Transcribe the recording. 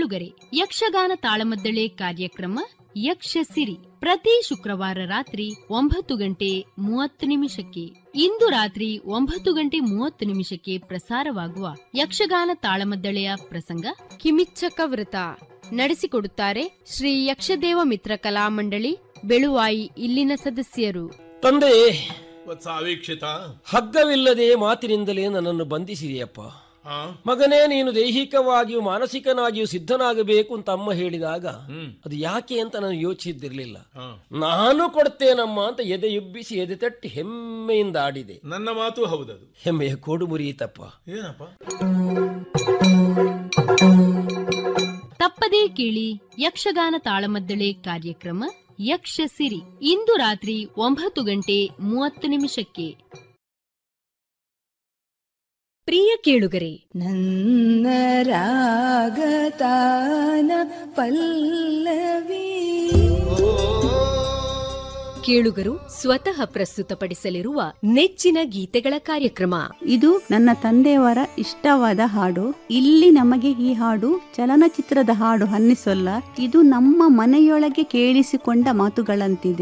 ಕೇಳುಗರೆ ಯಕ್ಷಗಾನ ತಾಳಮದ್ದಳೆ ಕಾರ್ಯಕ್ರಮ ಯಕ್ಷ ಸಿರಿ ಪ್ರತಿ ಶುಕ್ರವಾರ ರಾತ್ರಿ ಒಂಬತ್ತು ಗಂಟೆ ಮೂವತ್ತು ನಿಮಿಷಕ್ಕೆ ಇಂದು ರಾತ್ರಿ ಒಂಬತ್ತು ಗಂಟೆ ಮೂವತ್ತು ನಿಮಿಷಕ್ಕೆ ಪ್ರಸಾರವಾಗುವ ಯಕ್ಷಗಾನ ತಾಳಮದ್ದಳೆಯ ಪ್ರಸಂಗ ಕಿಮಿಚ್ಚಕ ವೃತ ನಡೆಸಿಕೊಡುತ್ತಾರೆ ಶ್ರೀ ಯಕ್ಷದೇವ ಮಿತ್ರ ಕಲಾಮಂಡಳಿ ಬೆಳುವಾಯಿ ಇಲ್ಲಿನ ಸದಸ್ಯರು ತಂದೆ ವತ್ಸ ಅವೀಕ್ಷಿತ ಹಗ್ಗವಿಲ್ಲದೆ ಮಾತಿನಿಂದಲೇ ನನ್ನನ್ನು ಬಂಧಿಸಿದೆಯಪ್ಪ ಹಾ ಮಗನೇ ನೀನು ದೈಹಿಕವಾಗಿಯೂ ಮಾನಸಿಕನಾಗಿಯೂ ಸಿದ್ಧನಾಗಬೇಕು ಅಂತ ಅಮ್ಮ ಹೇಳಿದಾಗ ಹ್ಮ್ ಅದು ಯಾಕೆ ಅಂತ ನಾನು ಯೋಚಿಸಿದ್ದಿರ್ಲಿಲ್ಲ ಹಾ ನಾನು ಕೊಡ್ತೇನಮ್ಮ ಅಂತ ಎದೆ ಎಬ್ಬಿಸಿ ಎದೆ ತಟ್ಟಿ ಹೆಮ್ಮೆಯಿಂದ ಆಡಿದೆ ನನ್ನ ಮಾತು ಹೌದದು ಹೆಮ್ಮೆಯ ಕೋಡು ಮುರಿಯಿತಪ್ಪ ಏನಪ್ಪ ತಪ್ಪದೇ ಕೇಳಿ ಯಕ್ಷಗಾನ ತಾಳಮದ್ದಳೆ ಕಾರ್ಯಕ್ರಮ ಯಕ್ಷ ಸಿರಿ ಇಂದು ರಾತ್ರಿ ಒಂಬತ್ತು ಗಂಟೆ ಮೂವತ್ತು ನಿಮಿಷಕ್ಕೆ ಪ್ರಿಯ ಕೇಳುಗರೆ ನನ್ನ ರಾಗತಾನ ಪಲ್ಲವಿ ಕೇಳುಗರು ಸ್ವತಃ ಪ್ರಸ್ತುತಪಡಿಸಲಿರುವ ನೆಚ್ಚಿನ ಗೀತೆಗಳ ಕಾರ್ಯಕ್ರಮ ಇದು ನನ್ನ ತಂದೆಯವರ ಇಷ್ಟವಾದ ಹಾಡು ಇಲ್ಲಿ ನಮಗೆ ಈ ಹಾಡು ಚಲನಚಿತ್ರದ ಹಾಡು ಅನ್ನಿಸೋಲ್ಲ ಇದು ನಮ್ಮ ಮನೆಯೊಳಗೆ ಕೇಳಿಸಿಕೊಂಡ ಮಾತುಗಳಂತಿದೆ